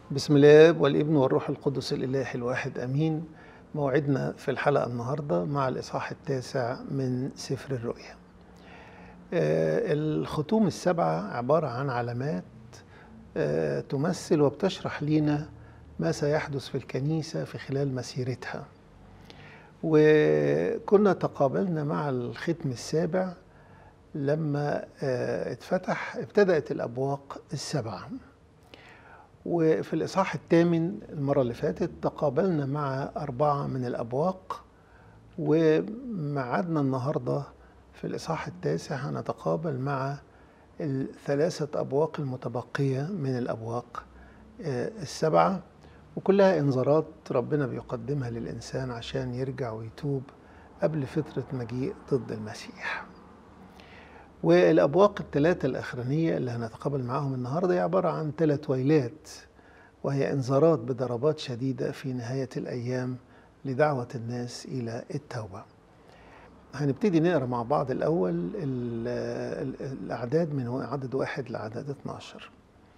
بسم الله والابن والروح القدس الإله الواحد أمين موعدنا في الحلقة النهاردة مع الإصحاح التاسع من سفر الرؤيا آه، الختوم السبعة عبارة عن علامات آه، تمثل وبتشرح لنا ما سيحدث في الكنيسة في خلال مسيرتها وكنا تقابلنا مع الختم السابع لما آه، اتفتح ابتدأت الأبواق السبعة وفي الإصحاح الثامن المرة اللي فاتت تقابلنا مع أربعة من الأبواق ومعادنا النهاردة في الإصحاح التاسع هنتقابل مع الثلاثة أبواق المتبقية من الأبواق آه، السبعة وكلها إنذارات ربنا بيقدمها للإنسان عشان يرجع ويتوب قبل فترة مجيء ضد المسيح والأبواق الثلاثة الأخرانية اللي هنتقابل معاهم النهاردة هي عبارة عن ثلاث ويلات وهي إنذارات بضربات شديدة في نهاية الأيام لدعوة الناس إلى التوبة هنبتدي نقرا مع بعض الأول ال- ال- الأعداد من عدد واحد لعدد 12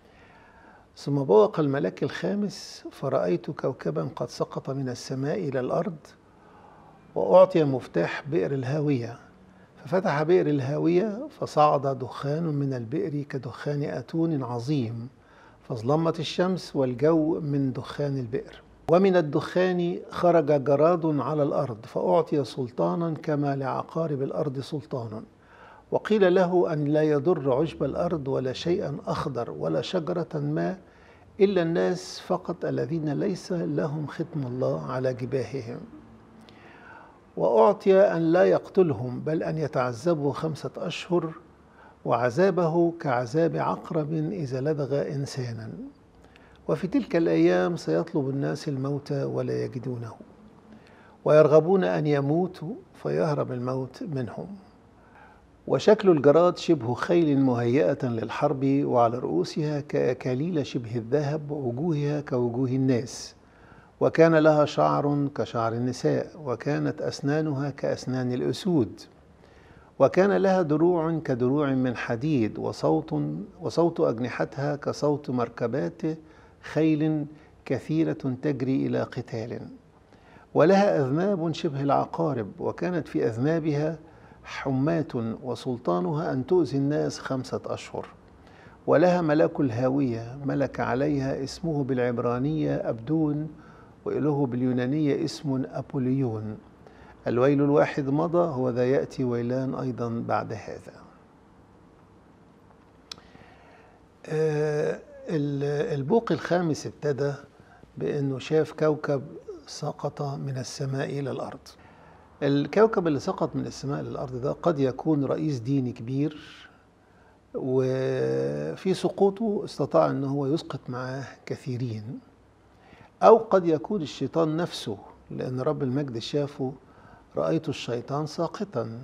ثم بوق الملاك الخامس فرأيت كوكبا قد سقط من السماء إلى الأرض وأعطي مفتاح بئر الهاوية ففتح بئر الهاوية فصعد دخان من البئر كدخان أتون عظيم فاظلمت الشمس والجو من دخان البئر ومن الدخان خرج جراد على الأرض فأعطي سلطانا كما لعقارب الأرض سلطان وقيل له أن لا يضر عشب الأرض ولا شيئا أخضر ولا شجرة ما إلا الناس فقط الذين ليس لهم ختم الله على جباههم وأعطي أن لا يقتلهم بل أن يتعذبوا خمسة أشهر وعذابه كعذاب عقرب إذا لدغ إنسانا وفي تلك الأيام سيطلب الناس الموت ولا يجدونه ويرغبون أن يموتوا فيهرب الموت منهم وشكل الجراد شبه خيل مهيئة للحرب وعلى رؤوسها كأكاليل شبه الذهب ووجوهها كوجوه الناس وكان لها شعر كشعر النساء وكانت أسنانها كأسنان الأسود وكان لها دروع كدروع من حديد وصوت وصوت أجنحتها كصوت مركبات خيل كثيرة تجري إلى قتال ولها أذناب شبه العقارب وكانت في أذنابها حمات وسلطانها أن تؤذي الناس خمسة أشهر ولها ملاك الهاوية ملك عليها اسمه بالعبرانية أبدون وإله باليونانية اسم أبوليون الويل الواحد مضى هو ذا يأتي ويلان أيضا بعد هذا آه، ال- البوق الخامس ابتدى بأنه شاف كوكب سقط من السماء إلى الأرض الكوكب اللي سقط من السماء للأرض ده قد يكون رئيس ديني كبير وفي سقوطه استطاع أنه هو يسقط معاه كثيرين أو قد يكون الشيطان نفسه لأن رب المجد شافه رأيت الشيطان ساقطا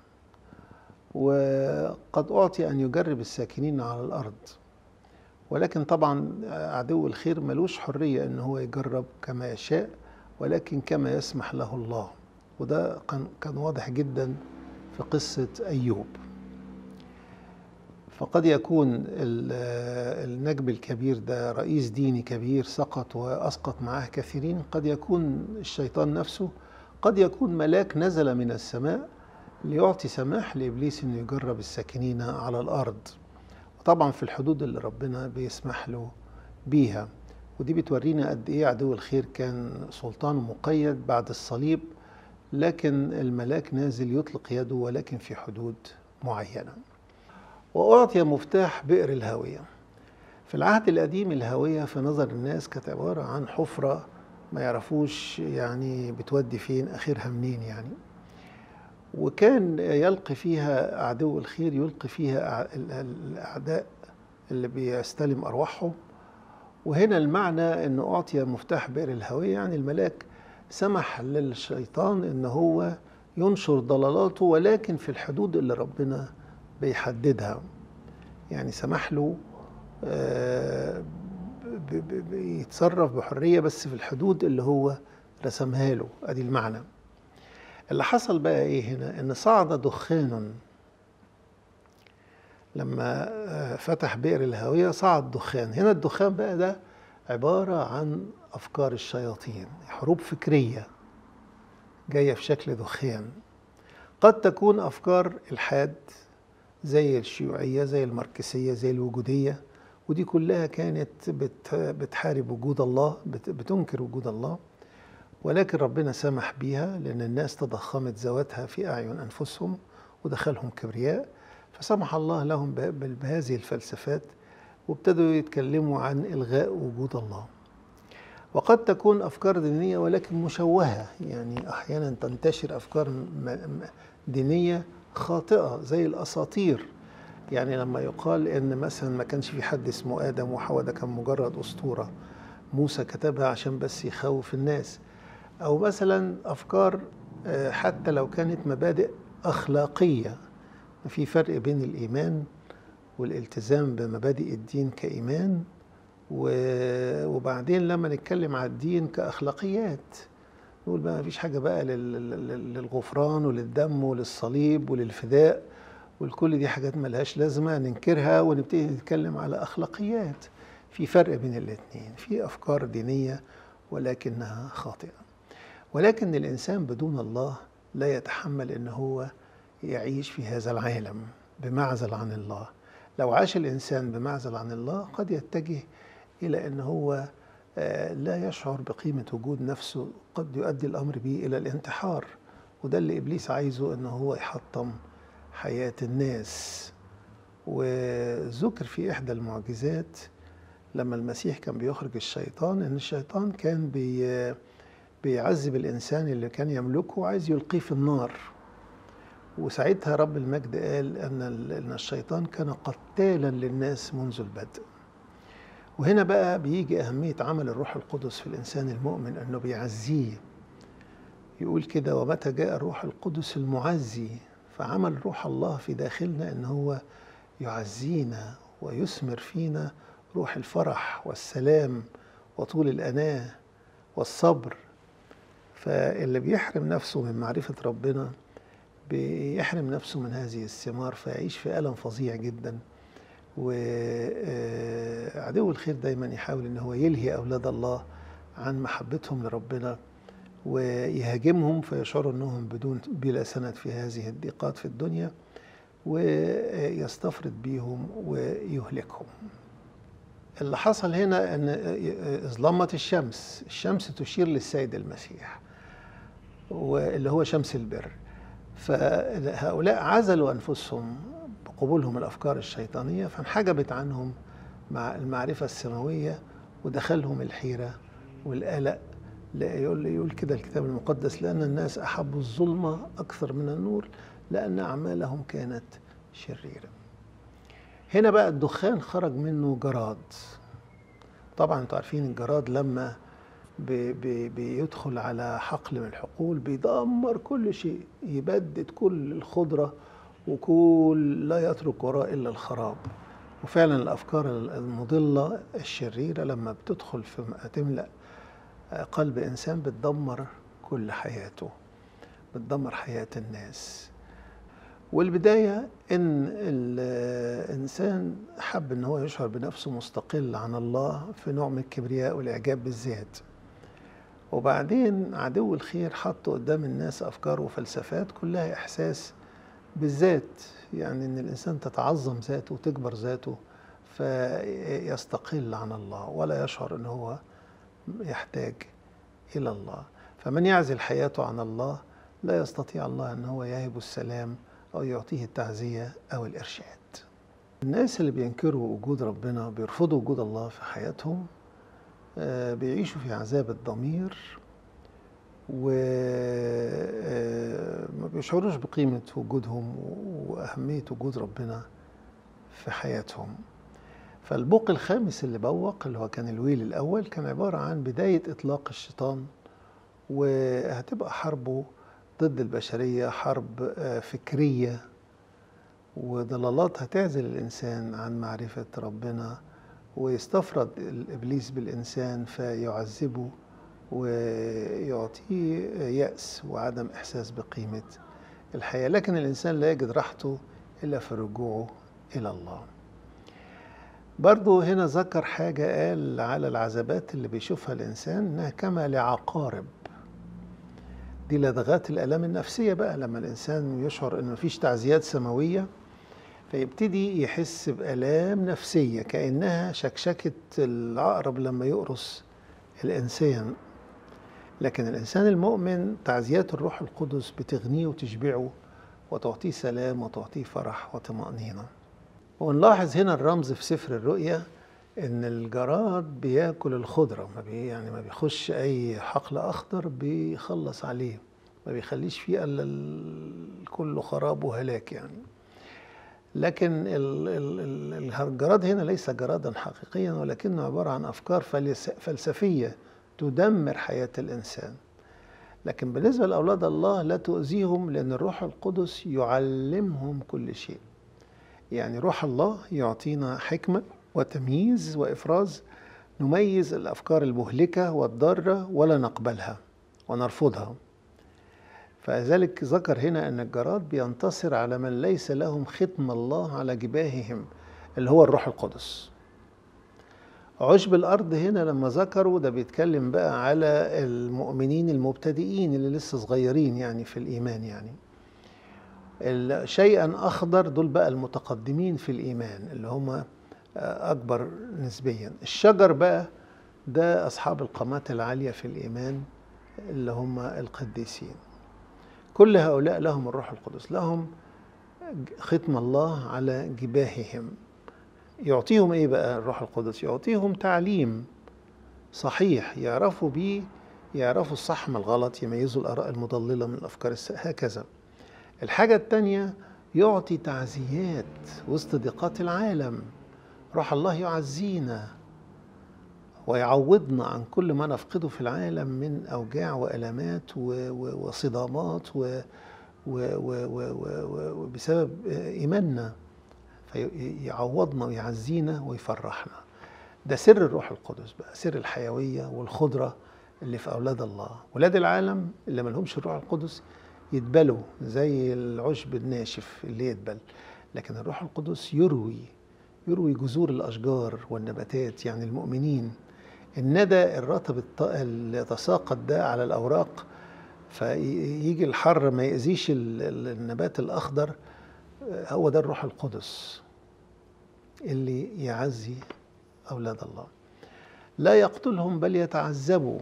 وقد أعطي أن يجرب الساكنين على الأرض ولكن طبعا عدو الخير ملوش حرية أن هو يجرب كما يشاء ولكن كما يسمح له الله وده كان كان واضح جدا في قصة أيوب فقد يكون ال- النجم الكبير ده رئيس ديني كبير سقط وأسقط معه كثيرين قد يكون الشيطان نفسه قد يكون ملاك نزل من السماء ليعطي سماح لإبليس أنه يجرب الساكنين على الأرض وطبعا في الحدود اللي ربنا بيسمح له بيها ودي بتورينا قد إيه عدو الخير كان سلطانه مقيد بعد الصليب لكن الملاك نازل يطلق يده ولكن في حدود معينه وأعطي مفتاح بئر الهاوية في العهد القديم الهاوية في نظر الناس كانت عبارة عن حفرة ما يعرفوش يعني بتودي فين آخرها منين يعني وكان يلقي فيها عدو الخير يلقي فيها أع- ال- ال- الأعداء اللي بيستلم أرواحهم وهنا المعنى أنه أعطي مفتاح بئر الهوية يعني الملاك سمح للشيطان أن هو ينشر ضلالاته ولكن في الحدود اللي ربنا بيحددها يعني سمح له آه، ب- ب- بيتصرف بحرية بس في الحدود اللي هو رسمها له ادي المعنى اللي حصل بقى ايه هنا ان صعد دخان لما آه، فتح بئر الهاوية صعد دخان هنا الدخان بقى ده عبارة عن أفكار الشياطين حروب فكرية جاية في شكل دخان قد تكون أفكار الحاد زي الشيوعية زي الماركسية زي الوجودية ودي كلها كانت بت بتحارب وجود الله بت بتنكر وجود الله ولكن ربنا سمح بيها لأن الناس تضخمت ذواتها في أعين أنفسهم ودخلهم كبرياء فسمح الله لهم بهذه الفلسفات وابتدوا يتكلموا عن إلغاء وجود الله وقد تكون أفكار دينية ولكن مشوهة يعني أحيانا تنتشر أفكار دينية خاطئة زي الأساطير يعني لما يقال إن مثلا ما كانش في حد اسمه آدم وحواء ده كان مجرد أسطورة موسى كتبها عشان بس يخوف الناس أو مثلا أفكار حتى لو كانت مبادئ أخلاقية في فرق بين الإيمان والالتزام بمبادئ الدين كإيمان وبعدين لما نتكلم على الدين كأخلاقيات نقول بقى مفيش حاجة بقى للغفران وللدم وللصليب وللفداء والكل دي حاجات ملهاش لازمة ننكرها ونبتدي نتكلم على أخلاقيات في فرق بين الاتنين في أفكار دينية ولكنها خاطئة ولكن الإنسان بدون الله لا يتحمل أن هو يعيش في هذا العالم بمعزل عن الله لو عاش الإنسان بمعزل عن الله قد يتجه إلى أن هو لا يشعر بقيمة وجود نفسه قد يؤدي الأمر به إلى الانتحار وده اللي إبليس عايزه أنه هو يحطم حياة الناس وذكر في إحدى المعجزات لما المسيح كان بيخرج الشيطان أن الشيطان كان بي بيعذب الإنسان اللي كان يملكه وعايز يلقيه في النار وساعتها رب المجد قال أن أن الشيطان كان قتالا للناس منذ البدء وهنا بقى بيجي أهمية عمل الروح القدس في الإنسان المؤمن أنه بيعزيه يقول كده ومتى جاء الروح القدس المعزي فعمل روح الله في داخلنا أن هو يعزينا ويثمر فينا روح الفرح والسلام وطول الأناة والصبر فاللي بيحرم نفسه من معرفة ربنا بيحرم نفسه من هذه الثمار فيعيش في ألم فظيع جدا وعدو الخير دايما يحاول ان هو يلهي اولاد الله عن محبتهم لربنا ويهاجمهم فيشعروا انهم بدون بلا سند في هذه الضيقات في الدنيا ويستفرد بيهم ويهلكهم اللي حصل هنا ان اظلمت الشمس الشمس تشير للسيد المسيح واللي هو شمس البر فهؤلاء عزلوا انفسهم بقبولهم الافكار الشيطانيه فانحجبت عنهم مع المعرفه السماويه ودخلهم الحيره والقلق يقول يقول كده الكتاب المقدس لان الناس احبوا الظلمه اكثر من النور لان اعمالهم كانت شريره. هنا بقى الدخان خرج منه جراد. طبعا انتوا عارفين الجراد لما بي بي بيدخل على حقل من الحقول بيدمر كل شيء يبدد كل الخضره وكل لا يترك وراء الا الخراب وفعلا الافكار المضله الشريره لما بتدخل في تملا قلب انسان بتدمر كل حياته بتدمر حياه الناس والبدايه ان الانسان حب ان هو يشعر بنفسه مستقل عن الله في نوع من الكبرياء والاعجاب بالذات وبعدين عدو الخير حط قدام الناس افكار وفلسفات كلها احساس بالذات يعني ان الانسان تتعظم ذاته وتكبر ذاته فيستقل عن الله ولا يشعر ان هو يحتاج الى الله فمن يعزل حياته عن الله لا يستطيع الله ان هو يهب السلام او يعطيه التعزيه او الارشاد الناس اللي بينكروا وجود ربنا بيرفضوا وجود الله في حياتهم بيعيشوا في عذاب الضمير وما بيشعروش بقيمة وجودهم وأهمية وجود ربنا في حياتهم فالبوق الخامس اللي بوق اللي هو كان الويل الأول كان عبارة عن بداية إطلاق الشيطان وهتبقى حربه ضد البشرية حرب فكرية وضلالات هتعزل الإنسان عن معرفة ربنا ويستفرد الإبليس بالإنسان فيعذبه ويعطيه يأس وعدم إحساس بقيمة الحياة لكن الإنسان لا يجد راحته إلا في رجوعه إلى الله برضو هنا ذكر حاجة قال على العذابات اللي بيشوفها الإنسان إنها كما لعقارب دي لدغات الآلام النفسية بقى لما الإنسان يشعر إن مفيش تعزيات سماوية فيبتدي يحس بآلام نفسية كأنها شكشكة العقرب لما يقرص الإنسان لكن الإنسان المؤمن تعزيات الروح القدس بتغنيه وتشبعه وتعطيه سلام وتعطيه فرح وطمأنينة ونلاحظ هنا الرمز في سفر الرؤيا ان الجراد بياكل الخضره ما بي يعني ما بيخش اي حقل اخضر بيخلص عليه ما بيخليش فيه الا كله خراب وهلاك يعني لكن الجراد هنا ليس جرادا حقيقيا ولكنه عباره عن افكار فلسفيه تدمر حياه الانسان لكن بالنسبه لاولاد الله لا تؤذيهم لان الروح القدس يعلمهم كل شيء يعني روح الله يعطينا حكمة وتمييز وإفراز نميز الأفكار المهلكة والضارة ولا نقبلها ونرفضها فذلك ذكر هنا أن الجراد بينتصر على من ليس لهم ختم الله على جباههم اللي هو الروح القدس عشب الأرض هنا لما ذكروا ده بيتكلم بقى على المؤمنين المبتدئين اللي لسه صغيرين يعني في الإيمان يعني شيئا أخضر دول بقى المتقدمين في الإيمان اللي هم آه، أكبر نسبيا الشجر بقى ده أصحاب القامات العالية في الإيمان اللي هم القديسين كل هؤلاء لهم الروح القدس لهم ختم الله على جباههم يعطيهم ايه بقى الروح القدس يعطيهم تعليم صحيح يعرفوا بيه يعرفوا الصح من الغلط يميزوا الآراء المضللة من الأفكار هكذا الحاجة التانية يعطي تعزيات وسط ضيقات العالم روح الله يعزينا ويعوضنا عن كل ما نفقده في العالم من أوجاع وألمات وصدامات وبسبب إيماننا فيعوضنا ويعزينا ويفرحنا ده سر الروح القدس بقى سر الحيوية والخضرة اللي في أولاد الله ولاد العالم اللي ملهمش الروح القدس يدبلوا زي العشب الناشف اللي يدبل لكن الروح القدس يروي يروي جذور الأشجار والنباتات يعني المؤمنين الندى الرطب اللي يتساقط ده على الأوراق فيجي الحر ما يأذيش النبات الأخضر هو ده الروح القدس اللي يعزي أولاد الله لا يقتلهم بل يتعذبوا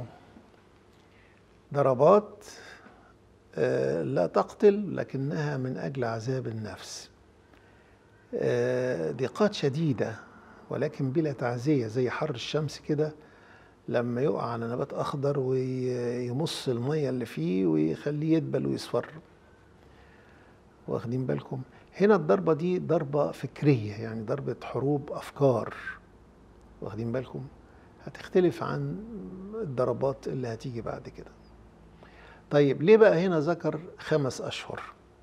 ضربات آه، لا تقتل لكنها من أجل عذاب النفس آه، ضيقات شديدة ولكن بلا تعزية زي حر الشمس كده لما يقع على نبات أخضر ويمص المية اللي فيه ويخليه يدبل ويصفر واخدين بالكم هنا الضربة دي ضربة فكرية يعني ضربة حروب أفكار واخدين بالكم هتختلف عن الضربات اللي هتيجي بعد كده طيب ليه بقى هنا ذكر خمس أشهر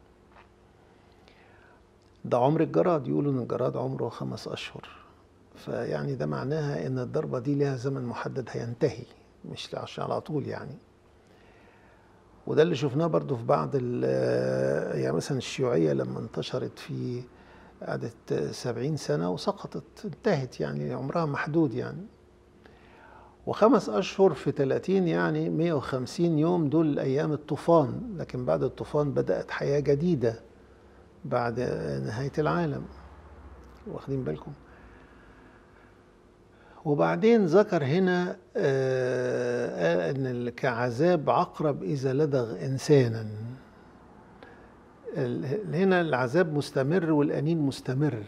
ده عمر الجراد يقولوا ان الجراد عمره خمس اشهر فيعني ده معناها ان الضربه دي لها زمن محدد هينتهي مش على طول يعني وده اللي شفناه برضو في بعض يعني مثلا الشيوعية لما انتشرت في قعدت سبعين سنة وسقطت انتهت يعني عمرها محدود يعني وخمس أشهر في 30 يعني 150 يوم دول أيام الطوفان لكن بعد الطوفان بدأت حياة جديدة بعد نهاية العالم واخدين بالكم وبعدين ذكر هنا آه أن كعذاب عقرب إذا لدغ إنسانا هنا العذاب مستمر والأنين مستمر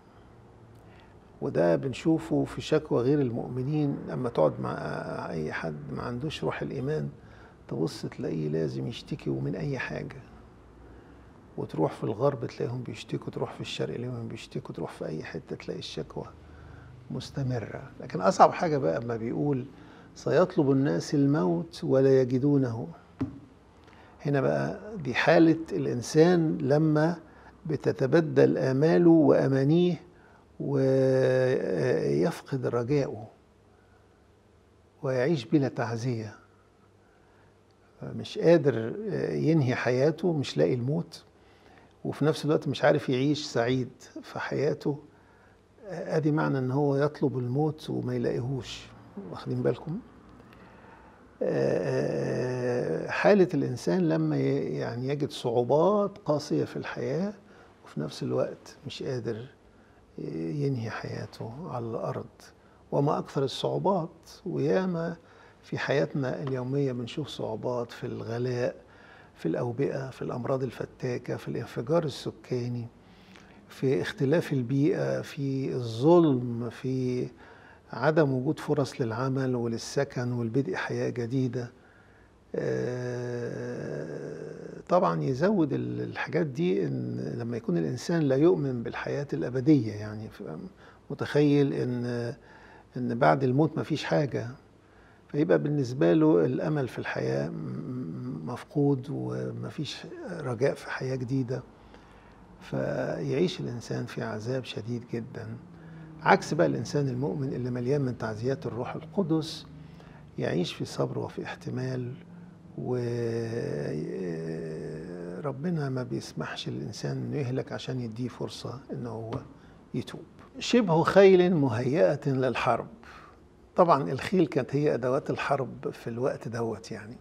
وده بنشوفه في شكوى غير المؤمنين لما تقعد مع اي حد ما عندوش روح الايمان تبص تلاقيه لازم يشتكي من اي حاجه وتروح في الغرب تلاقيهم بيشتكوا تروح في الشرق تلاقيهم بيشتكوا تروح في اي حته تلاقي الشكوى مستمره لكن اصعب حاجه بقى اما بيقول سيطلب الناس الموت ولا يجدونه هنا بقى دي حاله الانسان لما بتتبدل اماله وامانيه ويفقد رجاءه ويعيش بلا تعزية مش قادر ينهي حياته مش لاقي الموت وفي نفس الوقت مش عارف يعيش سعيد في حياته ادي معنى ان هو يطلب الموت وما يلاقيهوش واخدين بالكم آه، حالة الإنسان لما ي- يعني يجد صعوبات قاسية في الحياة وفي نفس الوقت مش قادر ينهي حياته على الأرض وما أكثر الصعوبات وياما في حياتنا اليومية بنشوف صعوبات في الغلاء في الأوبئة في الأمراض الفتاكة في الانفجار السكاني في اختلاف البيئة في الظلم في عدم وجود فرص للعمل وللسكن والبدء حياة جديدة آه، طبعا يزود ال- الحاجات دي ان لما يكون الانسان لا يؤمن بالحياة الابدية يعني ف- متخيل ان ان بعد الموت مفيش حاجة فيبقى بالنسبة له الامل في الحياة م- مفقود ومفيش رجاء في حياة جديدة فيعيش الانسان في عذاب شديد جدا عكس بقى الانسان المؤمن اللي مليان من تعزيات الروح القدس يعيش في صبر وفي احتمال وربنا ما بيسمحش للإنسان إنه يهلك عشان يديه فرصة إنه هو يتوب شبه خيل مهيئة للحرب طبعا الخيل كانت هي أدوات الحرب في الوقت دوت يعني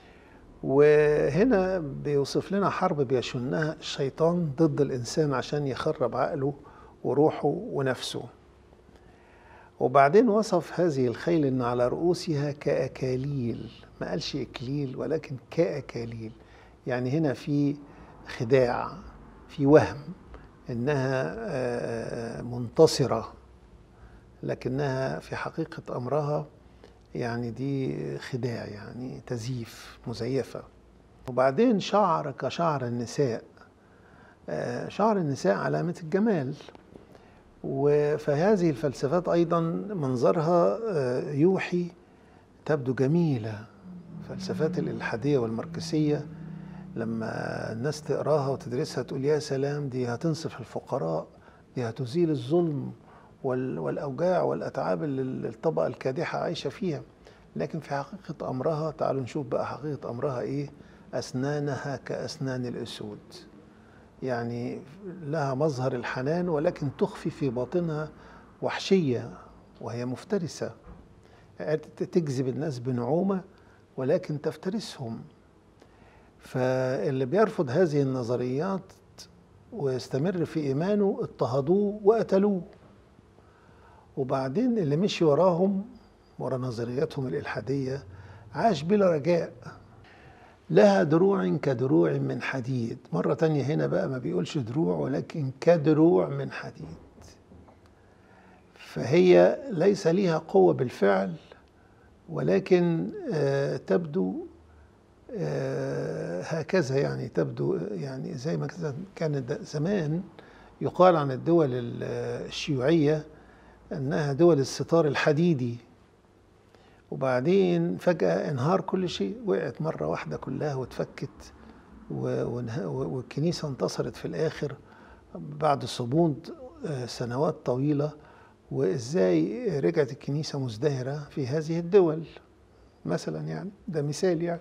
وهنا بيوصف لنا حرب بيشنها الشيطان ضد الإنسان عشان يخرب عقله وروحه ونفسه وبعدين وصف هذه الخيل ان على رؤوسها كاكاليل ما قالش اكليل ولكن كاكاليل يعني هنا في خداع في وهم انها آه، منتصره لكنها في حقيقه امرها يعني دي خداع يعني تزييف مزيفه وبعدين شعر كشعر النساء آه، شعر النساء علامه الجمال و- فهذه الفلسفات ايضا منظرها آه، يوحي تبدو جميله فلسفات الالحاديه والماركسيه لما الناس تقراها وتدرسها تقول يا سلام دي هتنصف الفقراء دي هتزيل الظلم وال- والاوجاع والاتعاب اللي الطبقه الكادحه عايشه فيها لكن في حقيقه امرها تعالوا نشوف بقى حقيقه امرها ايه اسنانها كاسنان الاسود يعني لها مظهر الحنان ولكن تخفي في باطنها وحشية وهي مفترسة تجذب الناس بنعومة ولكن تفترسهم فاللي بيرفض هذه النظريات ويستمر في إيمانه اضطهدوه وقتلوه وبعدين اللي مشي وراهم ورا نظرياتهم الإلحادية عاش بلا رجاء لها دروع كدروع من حديد مرة تانية هنا بقى ما بيقولش دروع ولكن كدروع من حديد فهي ليس ليها قوة بالفعل ولكن آه، تبدو آه، هكذا يعني تبدو يعني زي ما كده كانت زمان يقال عن الدول ال- الشيوعية أنها دول الستار الحديدي وبعدين فجأة انهار كل شيء وقعت مرة واحدة كلها واتفكت و- وانه- والكنيسة انتصرت في الآخر بعد صمود آه، سنوات طويلة وإزاي رجعت الكنيسة مزدهرة في هذه الدول مثلا يعني ده مثال يعني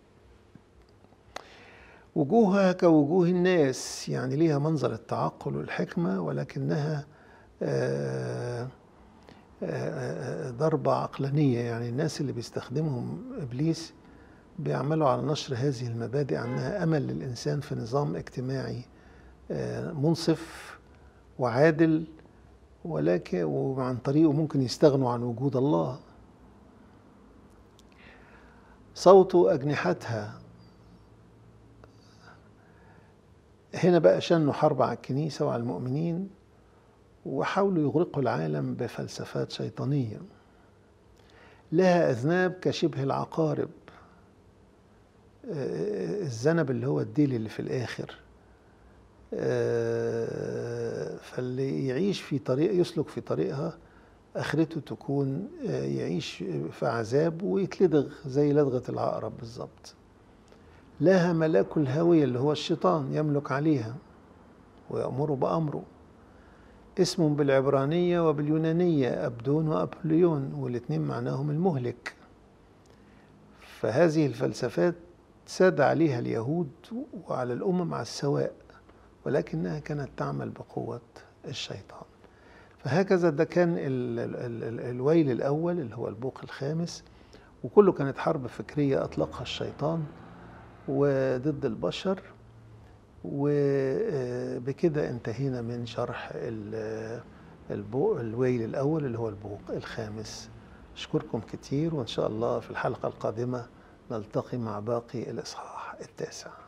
وجوهها كوجوه الناس يعني ليها منظر التعقل والحكمة ولكنها آه آه، ضربة عقلانية يعني الناس اللي بيستخدمهم إبليس بيعملوا على نشر هذه المبادئ أنها أمل للإنسان في نظام اجتماعي آه، منصف وعادل ولكن وعن طريقه ممكن يستغنوا عن وجود الله صوت أجنحتها هنا بقى شنوا حرب على الكنيسة وعلى المؤمنين وحاولوا يغرقوا العالم بفلسفات شيطانية لها أذناب كشبه العقارب آه، الذنب اللي هو الديل اللي في الآخر آه، فاللي يعيش في طريق يسلك في طريقها آخرته تكون آه، يعيش في عذاب ويتلدغ زي لدغة العقرب بالظبط لها ملاك الهاوية اللي هو الشيطان يملك عليها ويأمر بأمره اسم بالعبرانية وباليونانية أبدون وأبوليون والاتنين معناهم المهلك فهذه الفلسفات ساد عليها اليهود وعلى الأمم على السواء ولكنها كانت تعمل بقوة الشيطان فهكذا ده كان ال ال ال ال الويل الأول اللي هو البوق الخامس وكله كانت حرب فكرية أطلقها الشيطان وضد البشر وبكده انتهينا من شرح ال- البوق الويل الأول اللي هو البوق الخامس أشكركم كتير وإن شاء الله في الحلقة القادمة نلتقي مع باقي الإصحاح التاسع